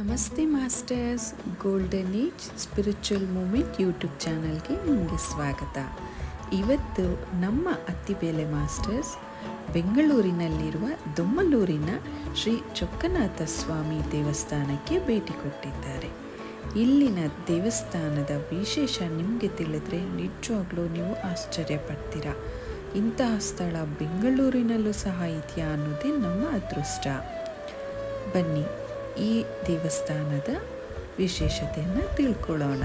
ನಮಸ್ತೆ masters golden age spiritual movement YouTube ಚಾನಲ್ಗೆ ನಿಮಗೆ ಸ್ವಾಗತ ಇವತ್ತು ನಮ್ಮ ಅತ್ತಿಬೇಲೆ ಮಾಸ್ಟರ್ಸ್ ಬೆಂಗಳೂರಿನಲ್ಲಿರುವ ದೊಮ್ಮಲೂರಿನ ಶ್ರೀ ಚೊಕ್ಕನಾಥ ಸ್ವಾಮಿ ದೇವಸ್ಥಾನಕ್ಕೆ ಭೇಟಿ ಕೊಟ್ಟಿದ್ದಾರೆ ಇಲ್ಲಿನ ದೇವಸ್ಥಾನದ ವಿಶೇಷ ನಿಮಗೆ ತಿಳಿದ್ರೆ ನಿಜವಾಗ್ಲೂ ನೀವು ಆಶ್ಚರ್ಯ ಪಡ್ತೀರಾ ಇಂತಹ ಸ್ಥಳ ಬೆಂಗಳೂರಿನಲ್ಲೂ ಸಹ ಇದೆಯಾ ಅನ್ನೋದೇ ನಮ್ಮ ಅದೃಷ್ಟ ಬನ್ನಿ ಈ ದೇವಸ್ಥಾನದ ವಿಶೇಷತೆಯನ್ನು ತಿಳ್ಕೊಳ್ಳೋಣ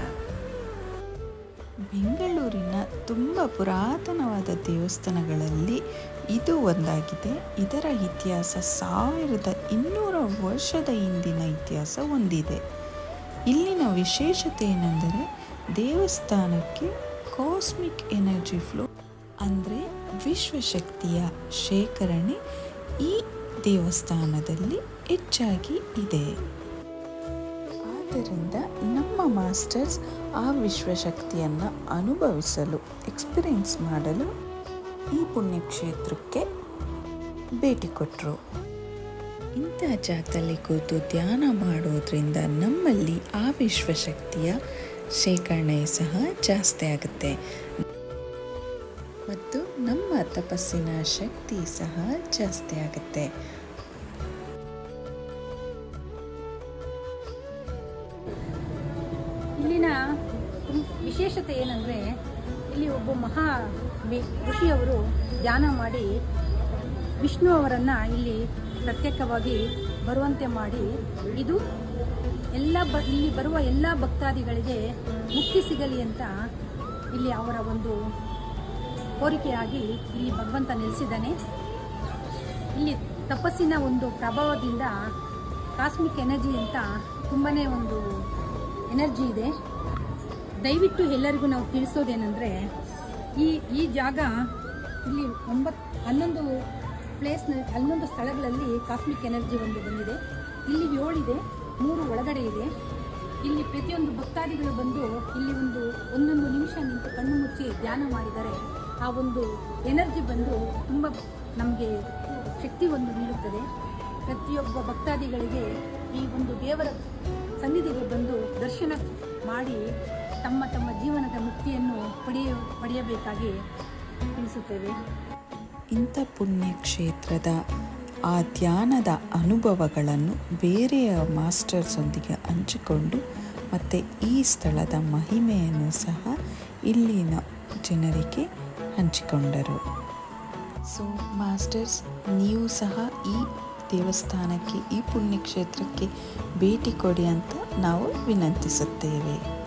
ಬೆಂಗಳೂರಿನ ತುಂಬ ಪುರಾತನವಾದ ದೇವಸ್ಥಾನಗಳಲ್ಲಿ ಇದು ಒಂದಾಗಿದೆ ಇದರ ಇತಿಹಾಸ ಸಾವಿರದ ಇನ್ನೂರ ವರ್ಷದ ಹಿಂದಿನ ಇತಿಹಾಸ ಹೊಂದಿದೆ ಇಲ್ಲಿನ ವಿಶೇಷತೆ ಏನೆಂದರೆ ದೇವಸ್ಥಾನಕ್ಕೆ ಕಾಸ್ಮಿಕ್ ಎನರ್ಜಿ ಫ್ಲೋ ಅಂದರೆ ವಿಶ್ವಶಕ್ತಿಯ ಶೇಖರಣೆ ಈ ದೇವಸ್ಥಾನದಲ್ಲಿ ಹೆಚ್ಚಾಗಿ ಇದೆ ಆದ್ದರಿಂದ ನಮ್ಮ ಮಾಸ್ಟರ್ಸ್ ಆ ವಿಶ್ವಶಕ್ತಿಯನ್ನು ಅನುಭವಿಸಲು ಎಕ್ಸ್ಪೀರಿಯನ್ಸ್ ಮಾಡಲು ಈ ಪುಣ್ಯಕ್ಷೇತ್ರಕ್ಕೆ ಭೇಟಿ ಕೊಟ್ಟರು ಇಂಥ ಜಾಗದಲ್ಲಿ ಕೂತು ಧ್ಯಾನ ಮಾಡೋದ್ರಿಂದ ನಮ್ಮಲ್ಲಿ ಆ ವಿಶ್ವಶಕ್ತಿಯ ಶೇಖರಣೆ ಸಹ ಜಾಸ್ತಿ ಆಗುತ್ತೆ ಮತ್ತು ನಮ್ಮ ತಪಸ್ಸಿನ ಶಕ್ತಿ ಸಹ ಜಾಸ್ತಿ ಆಗುತ್ತೆ ಇಲ್ಲಿನ ತುಂ- ವಿಶೇಷತೆ ಏನಂದರೆ ಇಲ್ಲಿ ಒಬ್ಬ ಮಹಾ ವಿ- ಋಷಿಯವರು ಧ್ಯಾನ ಮಾಡಿ ವಿಷ್ಣು ಅವರನ್ನು ಇಲ್ಲಿ ಪ್ರತ್ಯೇಕವಾಗಿ ಬರುವಂತೆ ಮಾಡಿ ಇದು ಎಲ್ಲ ಬ ಇಲ್ಲಿ ಬರುವ ಎಲ್ಲ ಭಕ್ತಾದಿಗಳಿಗೆ ಮುಕ್ತಿ ಸಿಗಲಿ ಅಂತ ಇಲ್ಲಿ ಅವರ ಒಂದು ಕೋರಿಕೆಯಾಗಿ ಇಲ್ಲಿ ಭಗವಂತ ನೆಲೆಸಿದ್ದಾನೆ ಇಲ್ಲಿ ತಪಸ್ಸಿನ ಒಂದು ಪ್ರಭಾವದಿಂದ ಕಾಸ್ಮಿಕ್ ಎನರ್ಜಿ ಅಂತ ತುಂಬಾ ಒಂದು ಎನರ್ಜಿ ಇದೆ ದಯವಿಟ್ಟು ಎಲ್ಲರಿಗೂ ನಾವು ತಿಳಿಸೋದೇನೆಂದರೆ ಈ ಈ ಜಾಗ ಇಲ್ಲಿ ಒಂಬತ್ತು ಹನ್ನೊಂದು ಪ್ಲೇಸ್ನ ಹನ್ನೊಂದು ಸ್ಥಳಗಳಲ್ಲಿ ಕಾಸ್ಮಿಕ್ ಎನರ್ಜಿ ಒಂದು ಬಂದಿದೆ ಇಲ್ಲಿ ಏಳಿದೆ ಮೂರು ಒಳಗಡೆ ಇದೆ ಇಲ್ಲಿ ಪ್ರತಿಯೊಂದು ಭಕ್ತಾದಿಗಳು ಬಂದು ಇಲ್ಲಿ ಒಂದು ಒಂದೊಂದು ನಿಮಿಷ ನಿಂತು ಕಣ್ಣು ಮುಚ್ಚಿ ಧ್ಯಾನ ಮಾಡಿದರೆ ಆ ಒಂದು ಎನರ್ಜಿ ಬಂದು ತುಂಬ ನಮಗೆ ಶಕ್ತಿ ಒಂದು ನೀಡುತ್ತದೆ ಪ್ರತಿಯೊಬ್ಬ ಭಕ್ತಾದಿಗಳಿಗೆ ಈ ಒಂದು ದೇವರ ಸನ್ನಿಧಿಗೆ ಬಂದು ದರ್ಶನ ಮಾಡಿ ತಮ್ಮ ತಮ್ಮ ಜೀವನದ ಮುಕ್ತಿಯನ್ನು ಪಡೆಯ ಪಡೆಯಬೇಕಾಗಿ ತಿಳಿಸುತ್ತೇವೆ ಇಂಥ ಪುಣ್ಯಕ್ಷೇತ್ರದ ಆ ಧ್ಯಾನದ ಅನುಭವಗಳನ್ನು ಬೇರೆಯ ಮಾಸ್ಟರ್ಸೊಂದಿಗೆ ಹಂಚಿಕೊಂಡು ಮತ್ತು ಈ ಸ್ಥಳದ ಮಹಿಮೆಯನ್ನು ಸಹ ಇಲ್ಲಿನ ಜನರಿಗೆ ಹಂಚಿಕೊಂಡರು ಸೊ ಮಾಸ್ಟರ್ಸ್ ನೀವು ಸಹ ಈ ದೇವಸ್ಥಾನಕ್ಕೆ ಈ ಪುಣ್ಯಕ್ಷೇತ್ರಕ್ಕೆ ಭೇಟಿ ಕೊಡಿ ಅಂತ ನಾವು ವಿನಂತಿಸುತ್ತೇವೆ